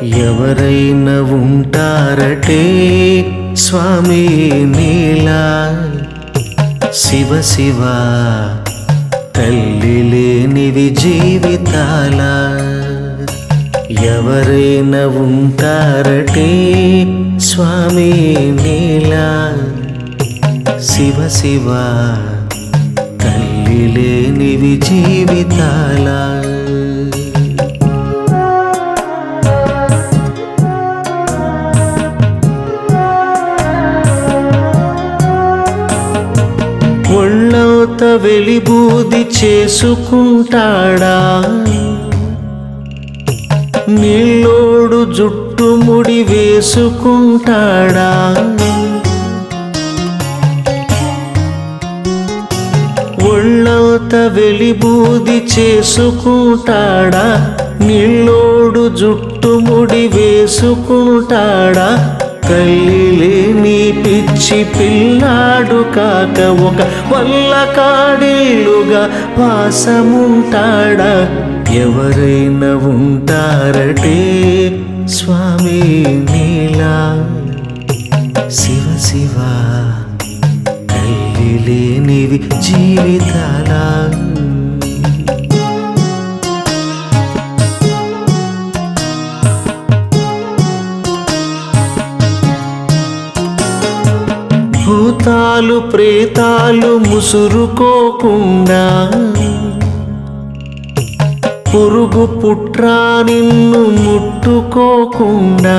ఎవరైనా ఉంటారటే స్వామి నీలా శివ శివ తల్లి లేనివి జీవితాల ఎవరైనా ఉంటారటే స్వామి నీలా శివ శివ తల్లి లేనివి జీవితాల ఒళ్ళవుత వెలిబూది చేసుకుంటాడా నీళ్ళోడు జుట్టు ముడి వేసుకుంటాడా ఒళ్ళవుత వెలిబూది చేసుకుంటాడా నీళ్ళోడు జుట్టు ముడి వేసుకుంటాడా తల్లి నీ పిచ్చి పిల్లాడు కాక ఒక వల్ల కాడేలుగా వాసముంటాడా ఎవరైనా ఉంటారటే స్వామి నీలా శివ శివ తల్లి లేనివి జీవితాల భూతాలు ప్రేతాలు ముసురుకోకుండా పురుగు పుట్రా నిన్ను ముట్టుకోకుండా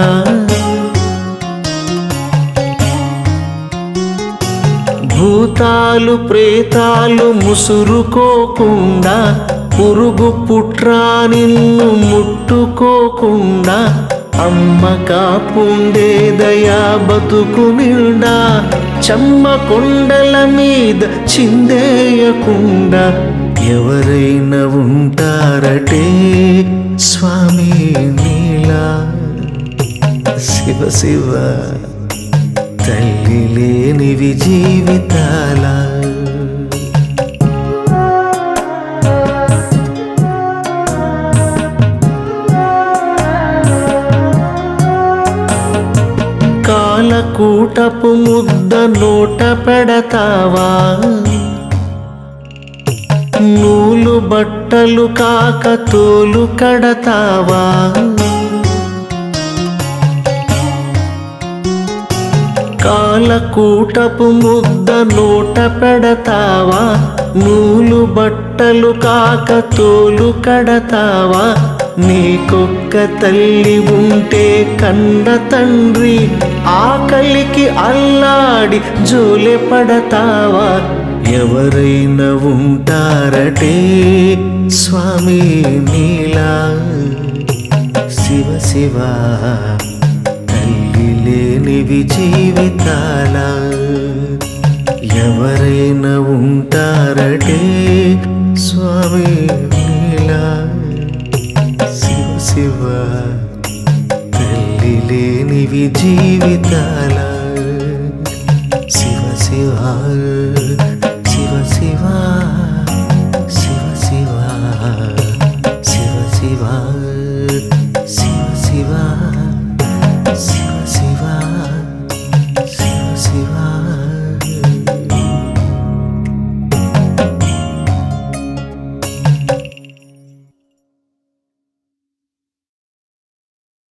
భూతాలు ప్రేతాలు ముసురుకోకుండా పురుగు పుట్రా నిన్ను ముట్టుకోకుండా అమ్మ కాపుండే దయా బతుకు నిండా చెమ్మ కొండల మీద చిందేయకుండా ఎవరైనా ఉంటారటే స్వామి నీలా శివ శివ తల్లి లేనివి జీవితాల కాలకూటపు ముద్ద నోట పెడతావా నూలు బట్టలు కాక తోలు కడతావా కాలకూటపు ముద్ద నోట పెడతావా నూలు బట్టలు కాక తోలు కడతావా నీకొక్క తల్లి ఉంటే కన్న తండ్రి ఆకలికి అల్లాడి జోలె పడతావా ఎవరైనా ఉంటారటే స్వామి నీలా శివ శివ తల్లి లేనివి జీవితాల ఎవరైనా ఉంటారటే స్వామి నీలా శివ శివ తల్లి లేనివి జీవితాల శివ శివ